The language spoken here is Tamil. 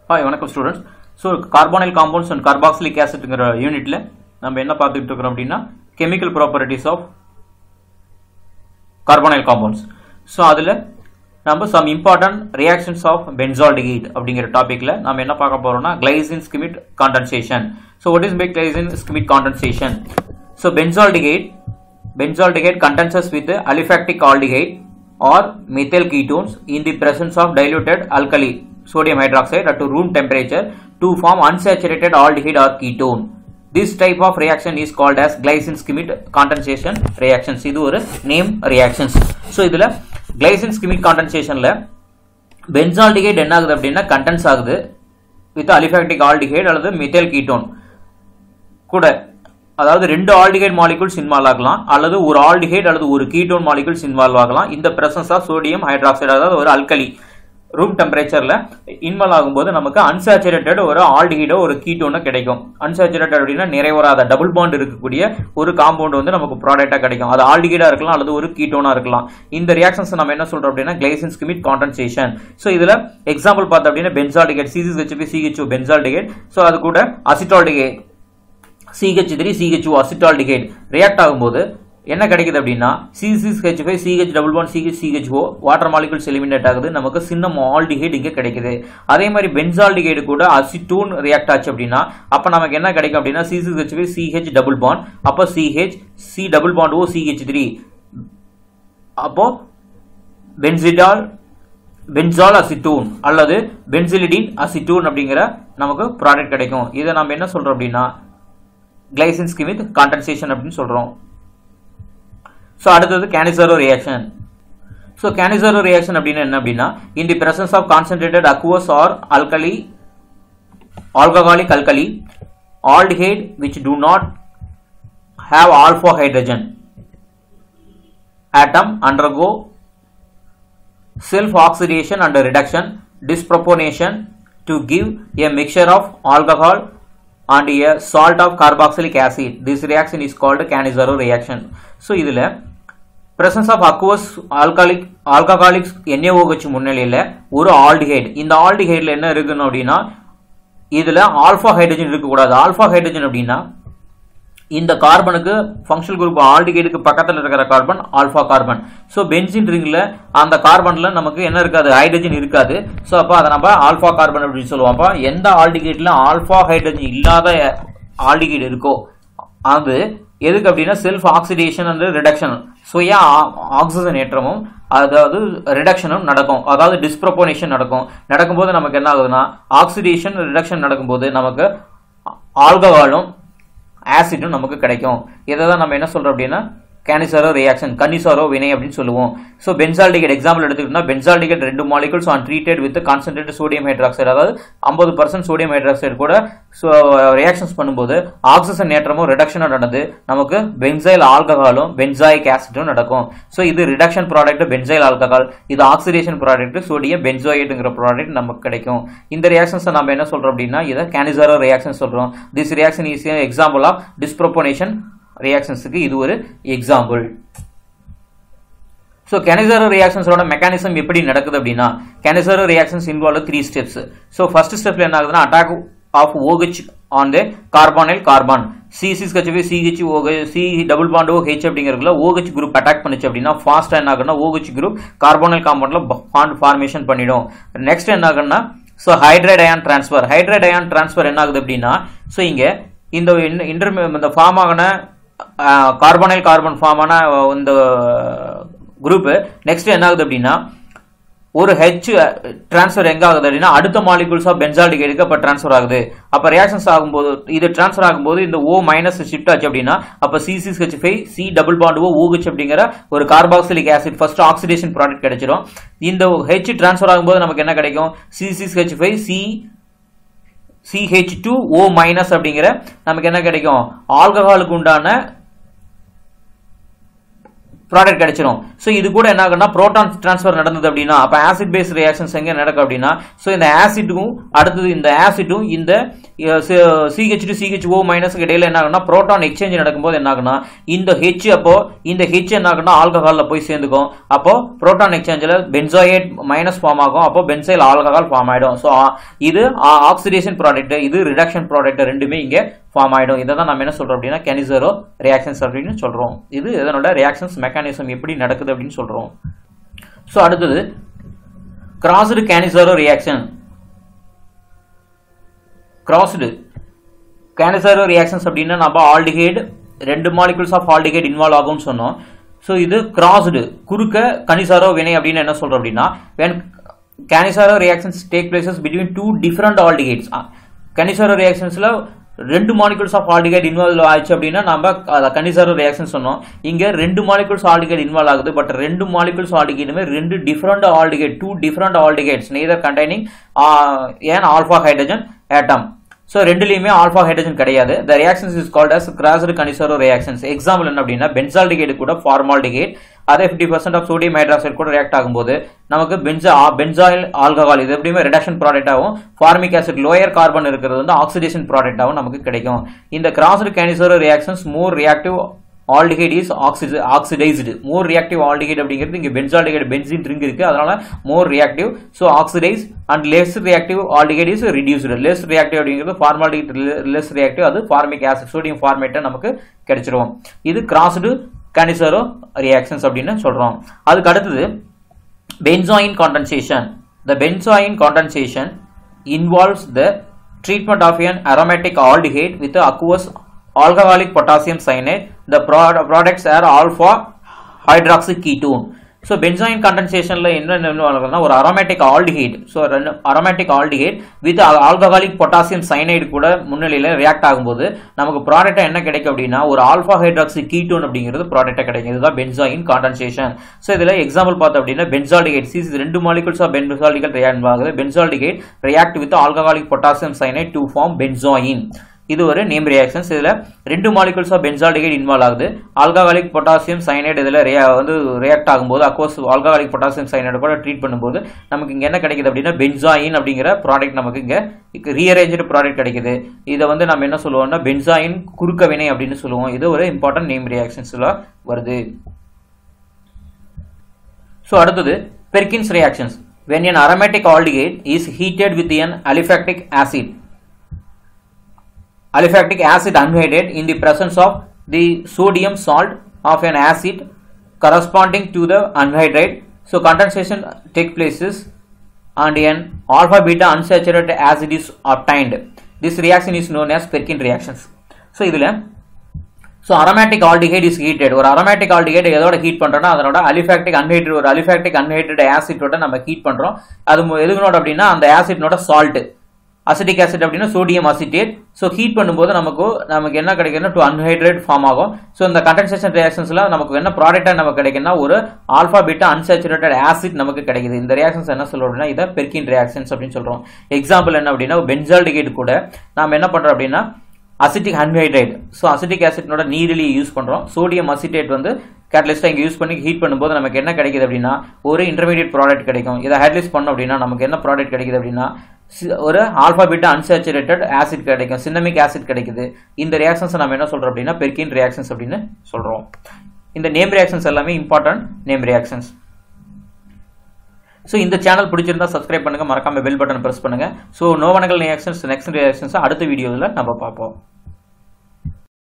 ஹாய் வணக்கம் students so carbonyl compounds and carboxylic ஆசிட்ங்கிற யூனிட்ல நம்ம என்ன பார்த்துட்டு இருக்கிறோம் அப்படின்னா chemical properties of carbonyl compounds so அதில் நம்ம some important reactions of benzaldehyde அப்படிங்கிற டாப்பிக்ல நம்ம என்ன பார்க்க போறோம்னா Claisen Schmidt condensation so what is by Claisen Schmidt condensation so benzaldehyde benzaldehyde condenses with aliphatic aldehyde or methyl ketones in the presence of diluted alkali sodium hydroxide at room temperature to form unsaturated aldehyde or ketone. This type of reaction is called as glycine schemic condensation reactions. இது ஒரு நேம் reactions. ஸோ இதில் glycine schemic condensationல பென்சால்டிகைட் என்ன ஆகுது அப்படின்னா கண்டென்ஸ் ஆகுது வித் அலிஃபாக்டிக் ஆல்டிகைட் அல்லது மித்தைல் கீட்டோன் கூட அதாவது ரெண்டு ஆல்டிகைட் மாலிகூல்ஸ் இன்வால்வ் ஆகலாம் அல்லது ஒரு ஆல்டிகைட் அல்லது ஒரு கீட்டோன் மாலிகூல்ஸ் இன்வால்வ் ஆகலாம் இந்த பிரசன்ஸ் ஆஃப் சோடியம் ஹைட்ராக்சைடு அதாவது ஒரு அல்கலி ரூம் டெம்பரேச்சர்ல இன்வால்வ் ஆகும்போது நமக்கு அன்சாச்சுரேட்டட் ஒரு ஆல்டிஹைடோ ஒரு கீட்டோனோ கிடைக்கும் அன்சாச்சுரேட்டட் அப்படின்னா நிறைவராத டபுள் பாண்ட் இருக்கக்கூடிய ஒரு காம்பவுண்ட் வந்து நமக்கு ப்ராடக்டா கிடைக்கும் அது ஆல்டிஹைடா இருக்கலாம் அல்லது ஒரு கீட்டோனா இருக்கலாம் இந்த ரியாக்ஷன்ஸ் நம்ம என்ன சொல்றோம் அப்படின்னா கிளைசின் ஸ்கிமிட் காண்டன்சேஷன் ஸோ இதுல எக்ஸாம்பிள் பார்த்தோம் அப்படின்னா பென்சால்டிகேட் சிசிஸ் ஹெச்பி சிஹெச்ஓ பென்சால்டிகேட் ஸோ அது கூட acetaldehyde CH three CHO acetaldehyde react ஆகும்போது என்ன கிடைக்குது அப்படின்னா C six H five CH double one CH CHO water molecules eliminate ஆகுது நமக்கு சின்ன ஆல்டிஹைட் இங்கே கிடைக்குது அதே மாதிரி பென்சால்டிஹைடு கூட அசிட்டோன் ரியாக்ட் ஆச்சு அப்படின்னா அப்போ நமக்கு என்ன கிடைக்கும் அப்படின்னா C six H five CH double bond அப்போ CH C double bond O CH three அப்போ பென்சிடால் பென்சால் அசிட்டூன் அல்லது பென்சிலிடின் அசிட்டூன் அப்படிங்கிற நமக்கு ப்ராடக்ட் கிடைக்கும் இதை நம்ம என்ன சொல்றோம் அப்படின்னா கிளைசின் ஸ்கிமித் காண்டன்சேஷன் அப்படின்னு சொல்றோம் ஸோ அடுத்தது Cannizzaro reaction so Cannizzaro reaction அப்படின்னு என்ன அப்படின்னா in the presence of concentrated aqueous or alkali alcoholic alkali aldehyde which do not have alpha hydrogen atom undergo self oxidation and reduction disproportion to give a mixture of alcohol and a salt of carboxylic acid. This reaction is called Cannizzaro reaction. So இதுல presence of aqueous alcoholic alcoholic NaOH முன்னிலையில ஒரு ஆல்டிஹைட் இந்த ஆல்டிஹைட்ல என்ன இருக்குன்னு அப்படின்னா இதுல ஆல்பா ஹைட்ரஜன் இருக்கக்கூடாது ஆல்பா ஹைட்ரஜன் அப்படின்னா இந்த கார்பனுக்கு ஃபங்க்ஷனல் குரூப் ஆல்டிகைடுக்கு பக்கத்தில் இருக்கிற carbon alpha carbon so benzene ரிங்ல அந்த கார்பன்ல நமக்கு என்ன இருக்காது ஹைட்ரஜன் இருக்காது ஸோ அப்போ அதை நம்ம ஆல்ஃபா கார்பன் அப்படின்னு சொல்லுவோம் அப்போ எந்த ஆல்டிகைட்ல ஆல்ஃபா ஹைட்ரஜன் இல்லாத ஆல்டிகைடு இருக்கோ அது எதுக்கு அப்படின்னா செல்ஃப் ஆக்சிடேஷன் அண்ட் ரிடக்ஷன் சுய ஆக்சிஜன் ஏற்றமும் அதாவது ரிடக்ஷனும் நடக்கும் அதாவது டிஸ்ப்ரப்போனேஷன் நடக்கும் நடக்கும்போது நமக்கு என்ன ஆகுதுன்னா ஆக்சிடேஷன் ரிடக்ஷன் நடக்கும்போது நமக்கு ஆல்கஹாலும் ஆசிடும் நமக்கு கிடைக்கும் இதை தான் நம்ம என்ன சொல்றோம் அப்படின்னா கேனிசரோ ரியாக்ஷன் கன்னிசாரோ வினை அப்படின்னு சொல்லுவோம் ஸோ பென்சால்டிகேட் எக்ஸாம்பிள் எடுத்துக்கிட்டோம்னா பென்சால்டிகேட் ரெண்டு molecules on treated with concentrate sodium hydroxide அதாவது ஐம்பது பர்சன்ட் சோடியம் ஹைட்ராக்சைடு கூட ரியாக்ஷன்ஸ் பண்ணும்போது ஆக்சிஜன் ஏற்றமும் ரிடக்ஷனும் நடந்து நமக்கு பென்சைல் ஆல்கஹாலும் பென்சாயிக் ஆசிடும் நடக்கும் ஸோ இது ரிடக்ஷன் ப்ராடக்ட் பென்சைல் ஆல்கஹால் இது ஆக்சிடேஷன் ப்ராடக்ட் சோடியம் பென்சோயேட்டுங்கிற ப்ராடக்ட் நமக்கு கிடைக்கும் இந்த ரியாக்ஷன்ஸை நம்ம என்ன சொல்றோம் அப்படின்னா இதை கேனிசாரோ ரியாக்ஷன் சொல்றோம் this reaction is example of disproportionation ரியாக்ஷன்ஸுக்கு இது ஒரு எக்ஸாம்பிள் ஸோ கெனிசரோ ரியாக்ஷன்ஸோட மெக்கானிசம் எப்படி நடக்குது அப்படின்னா Cannizzaro reactions involve three steps so first ஸ்டெப்ல என்ன ஆகுதுன்னா attack of OH on the carbonyl carbon C six HP CH OH C double bond O H அப்படிங்கிறதுல ஓஹெச் குரூப் அட்டாக் பண்ணுச்சு அப்படின்னா ஃபாஸ்ட்டாக என்ன ஆகுன்னா ஓஹெச் குரூப் கார்பானைல் காம்பவுண்ட்ல பாண்ட் ஃபார்மேஷன் பண்ணிடும் நெக்ஸ்ட் என்ன ஆகுன்னா so hydride ion transfer hydride ion transfer என்ன ஆகுது அப்படின்னா ஸோ இங்கே இந்த இன்டர் இந்த ஃபார்ம் ஆகின கார்பனைல் கார்பன் ஃபார்ம் ஆன இந்த குரூப் நெக்ஸ்ட் என்ன ஆகுது அப்படின்னா ஒரு ஹெச் டிரான்ஸ்ஃபர் எங்க ஆகுது அப்படின்னா அடுத்த மாலிகூல்ஸ் ஆஃப் பென்சால்டிகைடுக்கு அப்ப டிரான்ஸ்ஃபர் ஆகுது அப்ப ரியாக்ஷன்ஸ் ஆகும்போது இது டிரான்ஸ்ஃபர் ஆகும்போது இந்த ஓ மைனஸ் ஷிஃப்ட் ஆச்சு அப்படின்னா அப்ப C six H five C double bond O OH அப்படிங்கிற ஒரு carboxylic acid first oxidation product கிடைச்சிடும் இந்த ஹெச் டிரான்ஸ்ஃபர் ஆகும்போது நமக்கு என்ன கிடைக்கும் C six H five C CH two O minus அப்படிங்கிற நமக்கு என்ன கிடைக்கும் ஆல்கஹாலுக்கு உண்டான ப்ராடக்ட் கிடைச்சிரும் ஸோ இது கூட என்ன ஆகும்னா புரோட்டான் டிரான்ஸ்ஃபர் நடந்தது அப்படின்னா அப்போ ஆசிட் பேஸ் ரியாக்ஷன்ஸ் எங்கே நடக்கும் அப்படின்னா ஸோ இந்த ஆசிட்டும் அடுத்தது இந்த ஆசிட்டும் இந்த சிஹெச் டு சிஹெச் ஓ மைனஸ்க்கு இடையில என்ன ஆகுனா புரோட்டான் எக்ஸ்சேஞ்ச் நடக்கும்போது என்ன ஆகுனா இந்த ஹெச் அப்போ இந்த ஹெச் என்ன ஆகுனா ஆல்கஹால்ல போய் சேர்ந்துக்கும் அப்போ புரோட்டான் எக்ஸ்சேஞ்சில் பென்சாயேட் மைனஸ் ஃபார்ம் ஆகும் அப்போ பென்சைல் ஆல்கஹால் ஃபார்ம் ஆயிடும் ஸோ இது ஆக்சிடேஷன் ப்ராடக்ட் இது ரிடக்ஷன் ப்ராடக்ட் ரெண்டுமே இங்கே ஃபார்ம் ஆயிடும் இதை தான் நம்ம என்ன சொல்றோம் அப்படின்னா கெனிசரோ ரியாக்ஷன்ஸ் அப்படின்னு சொல்றோம் இது இதனோட ரியாக்ஷன்ஸ் மெக்கானிசம் எப்படி நடக்குது அப்படின்னு சொல்றோம் ஸோ அடுத்தது crossed Cannizzaro reaction crossed Cannizzaro reactions அப்படின்னா நம்ம ஆல்டிஹைட் ரெண்டு மாலிகுல்ஸ் ஆஃப் ஆல்டிஹைட் இன்வால்வ் ஆகும்னு சொன்னோம் ஸோ இது கிராஸ்டு குறுக்க கனிசாரோ வினை அப்படின்னு என்ன சொல்றோம் அப்படின்னா when Cannizzaro reactions take places between two different aldehydes Cannizzaro ரியாக்ஷன்ஸ்ல ரெண்டு மாலிகுல்ஸ் ஆஃப் ஆல்டிகைட் இன்வால்வ் ஆச்சு அப்படின்னா நம்ம கனிசாரோ ரியாக்ஷன் சொன்னோம் இங்க ரெண்டு மாலிகுல்ஸ் ஆல்டிகைட் இன்வால்வ் ஆகுது பட் ரெண்டு மாலிகுல்ஸ் ஆல்டிகைடுமே ரெண்டு different aldehyde two different aldehydes neither containing an alpha hydrogen atom so ரெண்டுலையுமே ஆல்ஃபா ஹைட்ரஜன் கிடையாது the reactions is called as crossed Cannizzaro reactions example என்ன அப்படின்னா பென்சால்டிகேட் கூட ஃபார்மால்டிகேட் அதே fifty percent of sodium hydroxide கூட ரியாக்ட் ஆகும்போது நமக்கு பென்சா பென்சாயில் ஆல்கஹால் இது எப்படியுமே ரிடக்ஷன் ப்ராடக்ட் ஆகும் ஃபார்மிக் ஆசிட் லோயர் கார்பன் இருக்கிறது வந்து ஆக்சிடேஷன் ப்ராடக்ட் ஆகும் நமக்கு கிடைக்கும் இந்த crossed Cannizzaro reactions more reactive aldehyde is ஆக்சிஜ ஆக்சிடைஸ்டு மோர் ரியாக்டிவ் ஆல்டிகைட் அப்படிங்கிறது இங்கே பென்சால்டிகைட் பென்சின் ரிங் இருக்கு அதனால more reactive so oxidize and less reactive aldehyde is reduced less reactive அப்படிங்கிறது ஃபார்மாலிட்டி லெஸ் ரியாக்டிவ் அது ஃபார்மிக் ஆசிட் சோடியம் ஃபார்மேட்டை நமக்கு கிடைச்சிரும் இது கிராஸ்டு கனிசரோ ரியாக்ஷன்ஸ் அப்படின்னு சொல்றோம் அதுக்கு அடுத்தது benzoin condensation the benzoin condensation involves the treatment of an aromatic aldehyde with aqueous alcoholic potassium cyanide. The prod- products are alpha hydroxyketone. So benzoin கண்டென்சேஷனில் என்ன என்ன ஒரு aromatic aldehyde so aromatic aldehyde with alcoholic potassium cyanide கூட முன்னிலையில் ரியாக்ட் ஆகும்போது நமக்கு ப்ராடக்டா என்ன கிடைக்கும் அப்படின்னா ஒரு ஆல்ஃபா ஹைட்ராக்சி கீட்டோன் அப்படிங்கிறது ப்ராடக்டா கிடைக்கும் இதுதான் பென்சாயின் காண்டென்சேஷன் ஸோ இதில் எக்ஸாம்பிள் பார்த்தோம் அப்படின்னா பென்சால்டிகேட் சிஸ் ரெண்டு மாலிகுல்ஸ் ஆஃப் பென்சால்டிகேட் ரியாக்ட் ஆகுது benzaldehyde react with alcoholic potassium cyanide to form benzoin இது ஒரு நேம் ரியாக்ஷன்ஸ் இதுல ரெண்டு மாலிகுல்ஸ் ஆஃப் பென்சால்டிகைட் இன்வால்வ் ஆகுது ஆல்கஹாலிக் பொட்டாசியம் சைனைடு இதுல rea- வந்து ரியாக்ட் ஆகும்போது அக்வஸ் ஆல்கஹாலிக் பொட்டாசியம் சைனைடு கூட ட்ரீட் பண்ணும்போது நமக்கு இங்க என்ன கிடைக்குது அப்படின்னா பென்சாயின் அப்படிங்கிற ப்ராடக்ட் நமக்கு இங்க ரீஅரேஞ்சு ப்ராடக்ட் கிடைக்குது இதை வந்து நம்ம என்ன சொல்லுவோம்னா பென்சாயின் குறுக்க வினை அப்படின்னு சொல்லுவோம் இது ஒரு இம்பார்ட்டன்ட் நேம் ரியாக்ஷன்ஸ்ல வருது ஸோ அடுத்தது Perkin's reactions when an aromatic aldehyde is heated with an aliphatic acid aliphatic acid anhydride in the presence of the sodium salt of an acid corresponding to the anhydride so condensation take places and an alpha beta unsaturated acid is obtained this reaction is known as perkin reactions so இதுல so aromatic aldehyde is heated ஒரு அரோமேட்டிக் ஆல்டிஹைட் எதோட ஹீட் பண்றோம்னா அதனோட அலிஃபேக்டிக் அன்ஹைட்ரட் ஒரு அலிஃபேக்டிக் அன்ஹைட்ரட் ஆசிட்டோட நம்ம ஹீட் பண்றோம் அது மு- எதுக்குனோட அப்படின்னா அந்த ஆசிட்னோட சால்ட் அசிட்டிக் ஆசிட் அப்படின்னா சோடியம் அசிட்டேட் ஸோ ஹீட் பண்ணும்போது நமக்கு நமக்கு என்ன கிடைக்குதுன்னா டு அன்ஹைட்ரேட் ஃபார்ம் ஆகும் ஸோ இந்த கண்டென்சேஷன் ரியாக்ஷன்ஸ்ல நமக்கு என்ன ப்ராடக்டா நமக்கு கிடைக்குன்னா ஒரு ஆல்ஃபா பீட்டா அன்சாச்சுரேட்டட் ஆசிட் நமக்கு கிடைக்குது இந்த ரியாக்ஷன்ஸ் என்ன சொல்றோம் அப்படின்னா இதை பெர்கின் ரியாக்ஷன்ஸ் அப்படின்னு சொல்றோம் எக்ஸாம்பிள் என்ன அப்படின்னா பென்சால்டிகேட் கூட நாம என்ன பண்றோம் அப்படின்னா அசிட்டிக் அன்ஹைட்ரேட் ஸோ அசிட்டிக் ஆசிட்னோட நீரிலி யூஸ் பண்றோம் சோடியம் அசிட்டேட் வந்து கேட்டலிஸ்டா இங்க யூஸ் பண்ணி ஹீட் பண்ணும்போது நமக்கு என்ன கிடைக்குது அப்படின்னா ஒரு இன்டர்மீடியட் ப்ராடக்ட் கிடைக்கும் இதை ஹேட்லிஸ்ட் பண்ணோம் அப்படின்னா நமக்கு என்ன ப்ராடக்ட் கிடைக்குது அப்படின்னா சி- ஒரு ஆல்பா பீட்டா அன்சாச்சுரேட்டட் ஆசிட் கிடைக்கும் சின்னமிக் ஆசிட் கிடைக்குது இந்த ரியாக்ஷன்ஸ் நம்ம என்ன சொல்றோம் அப்படின்னா பெர்கின் ரியாக்ஷன்ஸ் அப்படின்னு சொல்றோம் இந்த நேம் ரியாக்ஷன்ஸ் எல்லாமே இம்பார்ட்டன்ட் நேம் ரியாக்ஷன்ஸ் ஸோ இந்த சேனல் பிடிச்சிருந்தா சப்ஸ்கிரைப் பண்ணுங்க மறக்காம பெல் பட்டன் பிரஸ் பண்ணுங்க so Knoevenagel reactions next reactions அடுத்த வீடியோவில் நம்ம பார்ப்போம்